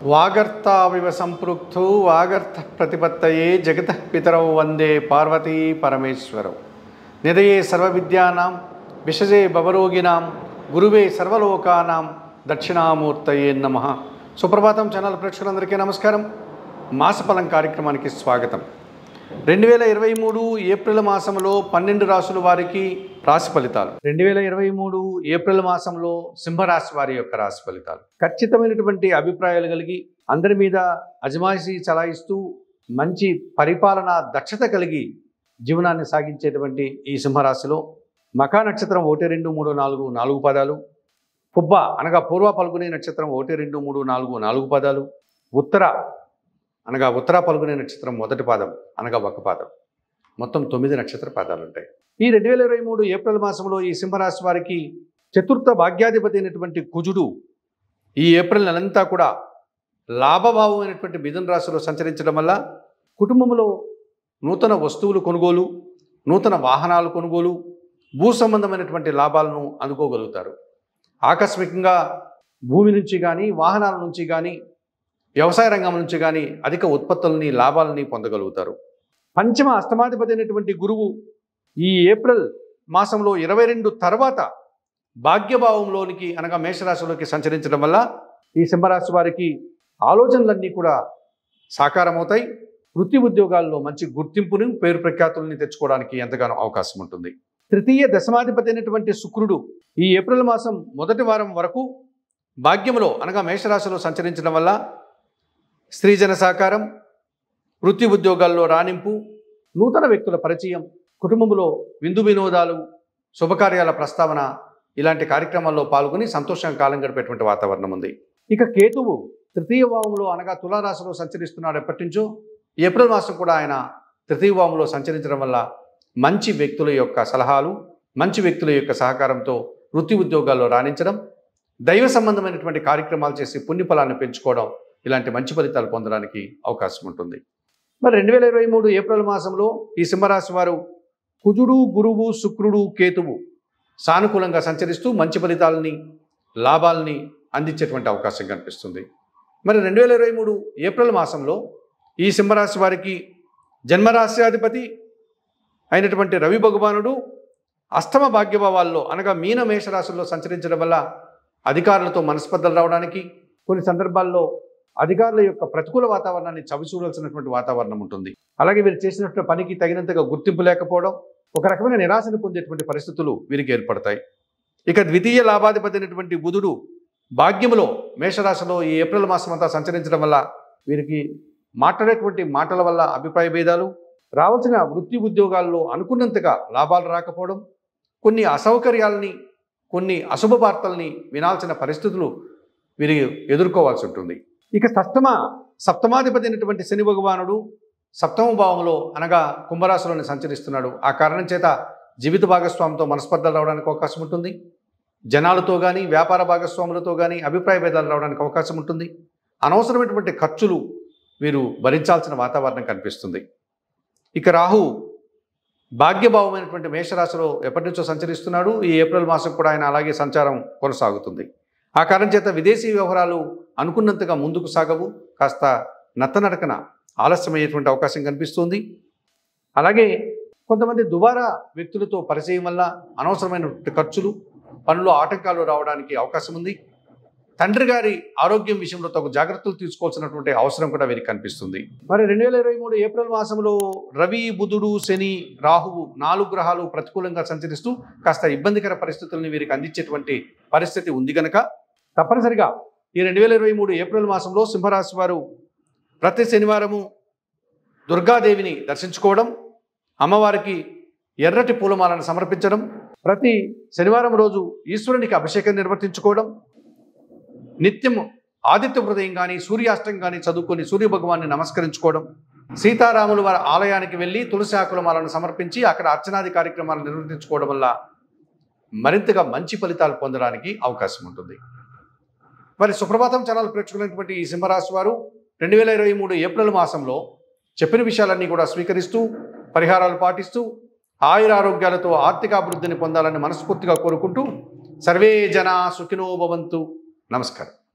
వాగర్తావివ సంపృక్తౌ వాగర్త ప్రతిపత్తయే జగత పితరౌ వందే పార్వతీ పరమేశ్వరౌ నిదయే సర్వవిద్యానాం విషజే భవరోగిణాం గురువే సర్వలోకానాం దక్షిణామూర్తయే నమ సుప్రభాతం ఛానల్ ప్రేక్షకులందరికీ నమస్కారం మాసఫలం కార్యక్రమానికి స్వాగతం రెండు వేల ఇరవై మూడు ఏప్రిల్ మాసంలో పన్నెండు రాసుల వారికి రాశి ఫలితాలు రెండు వేల ఇరవై మూడు ఏప్రిల్ మాసంలో సింహరాశి వారి యొక్క రాశి ఫలితాలు ఖచ్చితమైనటువంటి అభిప్రాయాలు కలిగి అందరి మీద అజమాయిషీ చలాయిస్తూ మంచి పరిపాలన దక్షత కలిగి జీవనాన్ని సాగించేటువంటి ఈ సింహరాశిలో మకా నక్షత్రం ఒకటి రెండు మూడు నాలుగు నాలుగు పదాలు పుబ్బ అనగా పూర్వ పలుకునే నక్షత్రం ఒకటి రెండు మూడు నాలుగు నాలుగు పదాలు ఉత్తర అనగా ఉత్తర పలుకునే నక్షత్రం మొదటి పాదం అనగా ఒక పాదం మొత్తం తొమ్మిది నక్షత్ర పాదాలు ఉంటాయి ఈ రెండు వేల ఇరవై మూడు ఏప్రిల్ మాసంలో ఈ సింహరాశి వారికి చతుర్థ భాగ్యాధిపతి అయినటువంటి కుజుడు ఈ ఏప్రిల్ నెలంతా కూడా లాభభావమైనటువంటి మిథున రాశిలో సంచరించడం వల్ల కుటుంబంలో నూతన వస్తువులు కొనుగోలు నూతన వాహనాలు కొనుగోలు భూ సంబంధమైనటువంటి లాభాలను అందుకోగలుగుతారు ఆకస్మికంగా భూమి నుంచి కానీ వాహనాల నుంచి కానీ వ్యవసాయ రంగం నుంచి కానీ అధిక ఉత్పత్తులని లాభాలని పొందగలుగుతారు పంచమ అష్టమాధిపతి అయినటువంటి గురువు ఈ ఏప్రిల్ మాసంలో ఇరవై రెండు తర్వాత భాగ్యభావంలోనికి అనగా మేషరాశిలోకి సంచరించడం వల్ల ఈ సింహరాశి వారికి ఆలోచనలన్నీ కూడా సాకారమవుతాయి వృత్తి ఉద్యోగాల్లో మంచి గుర్తింపుని పేరు ప్రఖ్యాతుల్ని తెచ్చుకోవడానికి ఎంతగానో అవకాశం ఉంటుంది తృతీయ దశమాధిపతి అయినటువంటి శుక్రుడు ఈ ఏప్రిల్ మాసం మొదటి వారం వరకు భాగ్యములో అనగా మేషరాశిలో సంచరించడం వల్ల స్త్రీజన సహకారం వృత్తి ఉద్యోగాల్లో రాణింపు నూతన వ్యక్తుల పరిచయం కుటుంబంలో విందు వినోదాలు శుభకార్యాల ప్రస్తావన ఇలాంటి కార్యక్రమాల్లో పాల్గొని సంతోషంగా కాలం గడిపేటువంటి వాతావరణం ఉంది ఇక కేతువు తృతీయ భావంలో అనగా తులారాశిలో సంచరిస్తున్నాడు ఎప్పటి నుంచో ఏప్రిల్ మాసం కూడా ఆయన తృతీయ భావంలో సంచరించడం వల్ల మంచి వ్యక్తుల యొక్క సలహాలు మంచి వ్యక్తుల యొక్క సహకారంతో వృత్తి ఉద్యోగాల్లో రాణించడం దైవ సంబంధమైనటువంటి కార్యక్రమాలు చేసి పుణ్యఫలాన్ని పెంచుకోవడం ఇలాంటి మంచి ఫలితాలు పొందడానికి అవకాశం ఉంటుంది మరి రెండు వేల ఇరవై మూడు ఏప్రిల్ మాసంలో ఈ సింహరాశి వారు కుజుడు గురువు శుక్రుడు కేతువు సానుకూలంగా సంచరిస్తూ మంచి ఫలితాలని లాభాలని అందించేటువంటి అవకాశం కనిపిస్తుంది మరి రెండు వేల ఇరవై మూడు ఏప్రిల్ మాసంలో ఈ సింహరాశి వారికి జన్మరాశ్యాధిపతి అయినటువంటి రవి భగవానుడు అష్టమ భాగ్యభావాల్లో అనగా మీన మేషరాశుల్లో సంచరించడం వల్ల అధికారులతో మనస్పర్ధలు రావడానికి కొన్ని సందర్భాల్లో అధికారుల యొక్క ప్రతికూల వాతావరణాన్ని చవిచూడాల్సినటువంటి వాతావరణం ఉంటుంది అలాగే వీరు చేసినటువంటి పనికి తగినంతగా గుర్తింపు లేకపోవడం ఒక రకమైన నిరాశను పొందేటువంటి పరిస్థితులు వీరికి ఏర్పడతాయి ఇక ద్వితీయ లాభాధిపతి అయినటువంటి బుధుడు భాగ్యములో మేషరాశిలో ఈ ఏప్రిల్ మాసం అంతా సంచరించడం వల్ల వీరికి మాట్లాడేటువంటి మాటల వల్ల అభిప్రాయ భేదాలు రావాల్సిన వృత్తి ఉద్యోగాల్లో అనుకున్నంతగా లాభాలు రాకపోవడం కొన్ని అసౌకర్యాలని కొన్ని అశుభ వార్తల్ని వినాల్సిన పరిస్థితులు వీరు ఎదుర్కోవాల్సి ఉంటుంది ఇక సప్తమ సప్తమాధిపతి అయినటువంటి శని భగవానుడు సప్తమ భావంలో అనగా కుంభరాశిలోని సంచరిస్తున్నాడు ఆ కారణం చేత జీవిత భాగస్వామితో మనస్పర్ధలు రావడానికి అవకాశం ఉంటుంది జనాలతో కానీ వ్యాపార భాగస్వాములతో కానీ అభిప్రాయ భేదాలు రావడానికి అవకాశం ఉంటుంది అనవసరమైనటువంటి ఖర్చులు వీరు భరించాల్సిన వాతావరణం కనిపిస్తుంది ఇక రాహు భాగ్యభావమైనటువంటి మేషరాశిలో ఎప్పటి నుంచో సంచరిస్తున్నాడు ఈ ఏప్రిల్ మాసం కూడా ఆయన అలాగే సంచారం కొనసాగుతుంది ఆ కారణం చేత విదేశీ వ్యవహారాలు అనుకున్నంతగా ముందుకు సాగవు కాస్త నత్తనడకన ఆలస్యమయ్యేటువంటి అవకాశం కనిపిస్తుంది అలాగే కొంతమంది దుబారా వ్యక్తులతో పరిచయం వల్ల అనవసరమైనటువంటి ఖర్చులు పనులు ఆటంకాలు రావడానికి అవకాశం ఉంది తండ్రి గారి ఆరోగ్యం విషయంలో తగు జాగ్రత్తలు తీసుకోవాల్సినటువంటి అవసరం కూడా వీరికి కనిపిస్తుంది మరి రెండు వేల ఇరవై మూడు ఏప్రిల్ మాసంలో రవి బుధుడు శని రాహువు నాలుగు గ్రహాలు ప్రతికూలంగా సంచరిస్తూ కాస్త ఇబ్బందికర పరిస్థితుల్ని వీరికి అందించేటువంటి పరిస్థితి ఉంది కనుక తప్పనిసరిగా ఈ రెండు వేల ఇరవై మూడు ఏప్రిల్ మాసంలో సింహరాశి వారు ప్రతి శనివారము దుర్గాదేవిని దర్శించుకోవడం అమ్మవారికి ఎర్రటి పూలమాలను సమర్పించడం ప్రతి శనివారం రోజు ఈశ్వరునికి అభిషేకం నిర్వర్తించుకోవడం నిత్యం ఆదిత్య హృదయం కానీ సూర్యాష్టం కానీ చదువుకొని సూర్య భగవాన్ని నమస్కరించుకోవడం సీతారాముల వారి ఆలయానికి వెళ్ళి తులసి ఆకులమాలను సమర్పించి అక్కడ అర్చనాది కార్యక్రమాలు నిర్వర్తించుకోవడం వల్ల మరింతగా మంచి ఫలితాలు పొందడానికి అవకాశం ఉంటుంది మరి సుప్రభాతం ఛానల్ ప్రేక్షకులైనటువంటి ఈ సింహరాశి వారు రెండు వేల ఇరవై మూడు ఏప్రిల్ మాసంలో చెప్పిన విషయాలన్నీ కూడా స్వీకరిస్తూ పరిహారాలు పాటిస్తూ ఆయుర ఆరోగ్యాలతో ఆర్థిక అభివృద్ధిని పొందాలని మనస్ఫూర్తిగా కోరుకుంటూ సర్వే జన సుఖినో భవంతు నమస్కారం